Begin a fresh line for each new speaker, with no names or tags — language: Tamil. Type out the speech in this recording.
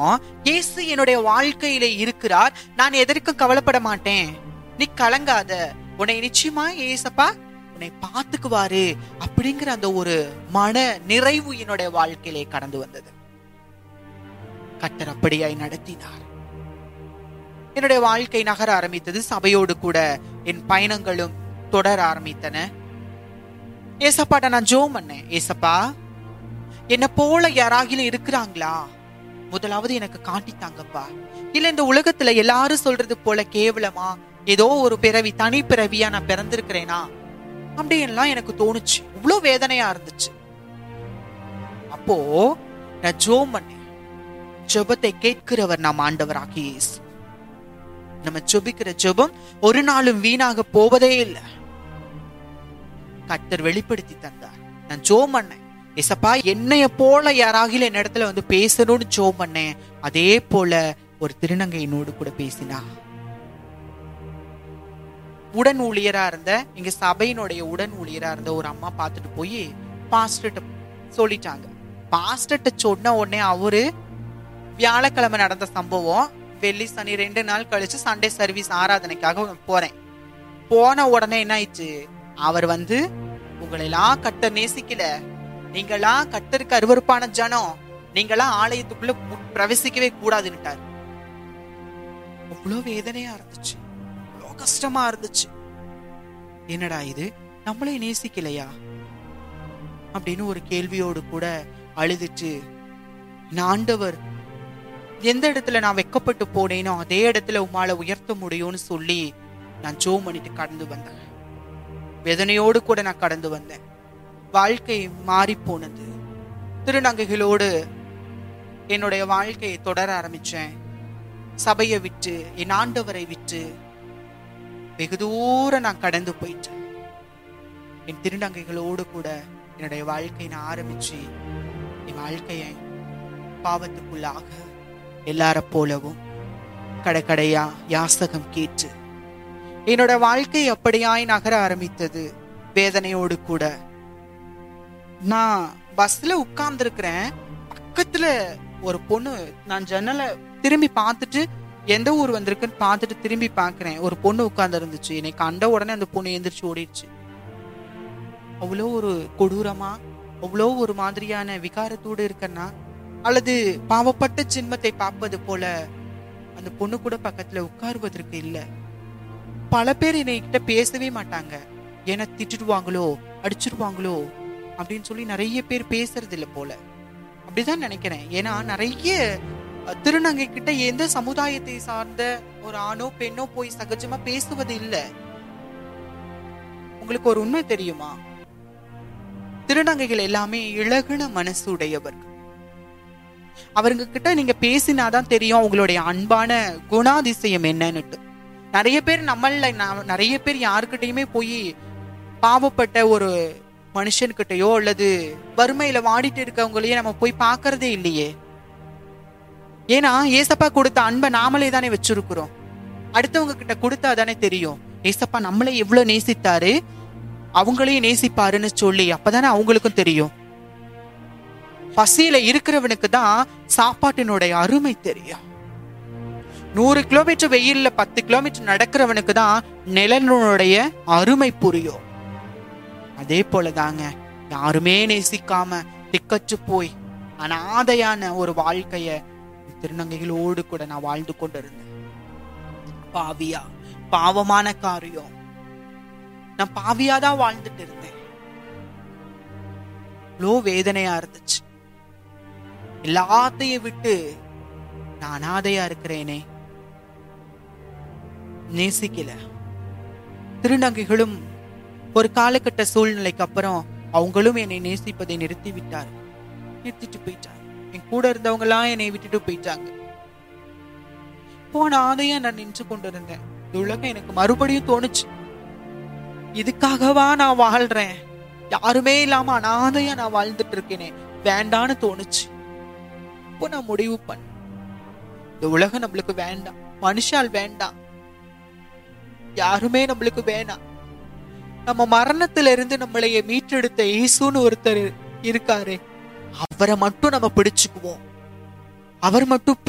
சொல்றோம் இயேசு என்னுடைய வாழ்க்கையில இருக்கிறார் நான் எதற்கும் கவலைப்பட மாட்டேன் நீ கலங்காத உன்னை நிச்சயமா ஏசப்பா உன்னை பாத்துக்குவாரு அப்படிங்கிற அந்த ஒரு மன நிறைவு என்னுடைய வாழ்க்கையிலே கடந்து வந்தது கட்டர் அப்படியாய் நடத்தினார் என்னுடைய வாழ்க்கை நகர ஆரம்பித்தது சபையோடு கூட என் பயணங்களும் தொடர ஆரம்பித்தன ஏசப்பாட்ட நான் ஜோம் பண்ணேன் ஏசப்பா என்ன போல யாராகிலும் இருக்கிறாங்களா முதலாவது எனக்கு காட்டித்தாங்கப்பா இல்ல இந்த உலகத்துல எல்லாரும் சொல்றது போல கேவலமா ஏதோ ஒரு பிறவி தனி பிறவியா நான் பிறந்திருக்கிறேனா அப்படின்லாம் எனக்கு தோணுச்சு இவ்வளவு வேதனையா இருந்துச்சு அப்போ நான் ஜோம் பண்ணேன் ஜெபத்தை கேட்கிறவர் நாம் ஆண்டவராகி இயேசு நம்ம ஜெபிக்கிற ஜெபம் ஒரு நாளும் வீணாக போவதே இல்லை கர்த்தர் வெளிப்படுத்தி தந்தார் நான் ஜோம் பண்ணேன் எசப்பா என்னைய போல யாராகில என் இடத்துல வந்து பேசணும்னு ஜோம் பண்ணேன் அதே போல ஒரு திருநங்கை என்னோடு கூட பேசினா உடன் ஊழியரா இருந்த எங்க சபையினுடைய உடன் ஊழியரா இருந்த ஒரு அம்மா பார்த்துட்டு போய் பாஸ்டர்ட்ட சொல்லிட்டாங்க பாஸ்டர்ட்ட சொன்ன உடனே அவரு வியாழக்கிழமை நடந்த சம்பவம் வெள்ளி சனி ரெண்டு நாள் கழிச்சு சண்டே சர்வீஸ் ஆராதனைக்காக போறேன் போன உடனே என்ன ஆயிடுச்சு அவர் வந்து உங்களெல்லாம் கட்ட நேசிக்கல நீங்களாம் கட்டருக்கு அருவருப்பான ஜனம் நீங்களாம் ஆலயத்துக்குள்ள மு- பிரவேசிக்கவே கூடாதுன்னுட்டாரு அவ்வளோ வேதனையா இருந்துச்சு அவ்வளோ கஷ்டமா இருந்துச்சு என்னடா இது நம்மளே நேசிக்கலையா அப்படின்னு ஒரு கேள்வியோடு கூட அழுதுட்டு "என் ஆண்டவர் எந்த இடத்துல நான் வெக்கப்பட்டு போனேனோ அதே இடத்துல உம்மால உயர்த்த முடியும்னு சொல்லி நான் ஜோ பண்ணிட்டு கடந்து வந்தேன் வேதனையோடு கூட நான் கடந்து வந்தேன் வாழ்க்கை மாறி போனது திருநங்கைகளோடு என்னுடைய வாழ்க்கையை தொடர ஆரம்பிச்சேன் சபையை விட்டு என் ஆண்டவரை விட்டு வெகு தூரம் நான் கடந்து போயிட்டேன் என் திருநங்கைகளோடு கூட என்னுடைய வாழ்க்கையை நான் ஆரம்பிச்சு என் வாழ்க்கையை பாவத்துக்குள்ளாக எல்லார போலவும் கடைக்கடையா யாசகம் கேட்டு என்னோட வாழ்க்கை அப்படியாய் நகர ஆரம்பித்தது வேதனையோடு கூட நான் பஸ்ல உட்கார்ந்து இருக்கிறேன் பக்கத்துல ஒரு பொண்ணு நான் ஜன்னலை திரும்பி பார்த்துட்டு எந்த ஊர் வந்திருக்குன்னு பார்த்துட்டு திரும்பி பார்க்கிறேன் ஒரு பொண்ணு உட்கார்ந்து இருந்துச்சு என்னை கண்ட உடனே அந்த பொண்ணு எந்திரிச்சு ஓடிடுச்சு அவ்வளோ ஒரு கொடூரமா அவ்வளோ ஒரு மாதிரியான விகாரத்தோடு இருக்கன்னா அல்லது பாவப்பட்ட சின்மத்தை பார்ப்பது போல அந்த பொண்ணு கூட பக்கத்துல உட்காருவதற்கு இல்ல பல பேர் என்னை கிட்ட பேசவே மாட்டாங்க ஏன்னா திட்டுடுவாங்களோ அடிச்சிருவாங்களோ அப்படின்னு சொல்லி நிறைய பேர் பேசுறது இல்ல போல அப்படிதான் நினைக்கிறேன் ஏன்னா நிறைய அஹ், திருநங்கை கிட்ட எந்த சமுதாயத்தை சார்ந்த ஒரு ஆணோ பெண்ணோ போய் சகஜமா பேசுவது இல்ல உங்களுக்கு ஒரு உண்மை தெரியுமா திருநங்கைகள் எல்லாமே இழகுன மனசு உடையவர்கள் அவருங்க கிட்ட நீங்க பேசினாதான் தெரியும் உங்களுடைய அன்பான குணாதிசயம் என்னன்னுட்டு நிறைய பேர் நம்மள நா- நிறைய பேர் யாருக்கிட்டயுமே போய் பாவப்பட்ட ஒரு மனுஷன்கிட்டயோ அல்லது வறுமையில வாடிட்டு இருக்கவங்களையே நம்ம போய் பார்க்கறதே இல்லையே ஏன்னா ஏசப்பா கொடுத்த அன்பை நாமளே தானே வச்சிருக்கிறோம் அடுத்தவங்க கிட்ட கொடுத்தா தானே தெரியும் ஏசப்பா நம்மளை எவ்வளவு நேசித்தாரு அவங்களையும் நேசிப்பாருன்னு சொல்லி அப்பதானே அவங்களுக்கும் தெரியும் பசியில இருக்கிறவனுக்கு தான் சாப்பாட்டினுடைய அருமை தெரியும் நூறு கிலோமீட்டர் வெயில்ல பத்து கிலோமீட்டர் நடக்கிறவனுக்கு தான் நிலனுடைய அருமை புரியும் அதே போலதாங்க யாருமே நேசிக்காம திக்கச்சு போய் அனாதையான ஒரு வாழ்க்கைய திருநங்கைகளோடு கூட நான் வாழ்ந்து கொண்டிருந்தேன் பாவியா பாவமான காரியம் நான் பாவியா தான் வாழ்ந்துட்டு இருந்தேன் இவ்வளோ வேதனையா இருந்துச்சு எல்லாத்தையும் விட்டு நான் அனாதையா இருக்கிறேனே நேசிக்கல திருநங்கைகளும் ஒரு காலகட்ட சூழ்நிலைக்கு அப்புறம் அவங்களும் என்னை நேசிப்பதை நிறுத்தி விட்டார் நிறுத்திட்டு போயிட்டாங்க என் கூட இருந்தவங்க எல்லாம் என்னை விட்டுட்டு போயிட்டாங்க போன ஆதையா நான் நின்று கொண்டிருந்தேன் இந்த உலகம் எனக்கு மறுபடியும் தோணுச்சு இதுக்காகவா நான் வாழ்றேன் யாருமே இல்லாம அனாதையா நான் வாழ்ந்துட்டு இருக்கேனே வேண்டான்னு தோணுச்சு இப்போ நான் முடிவு பண்ண இந்த உலகம் நம்மளுக்கு வேண்டாம் மனுஷால் வேண்டாம் யாருமே நம்மளுக்கு வேணாம் நம்ம மரணத்துல இருந்து நம்மளைய மீட்டெடுத்த இயேசுன்னு ஒருத்தர் இருக்காரு அவரை மட்டும் நம்ம பிடிச்சுக்குவோம் அவர் மட்டும்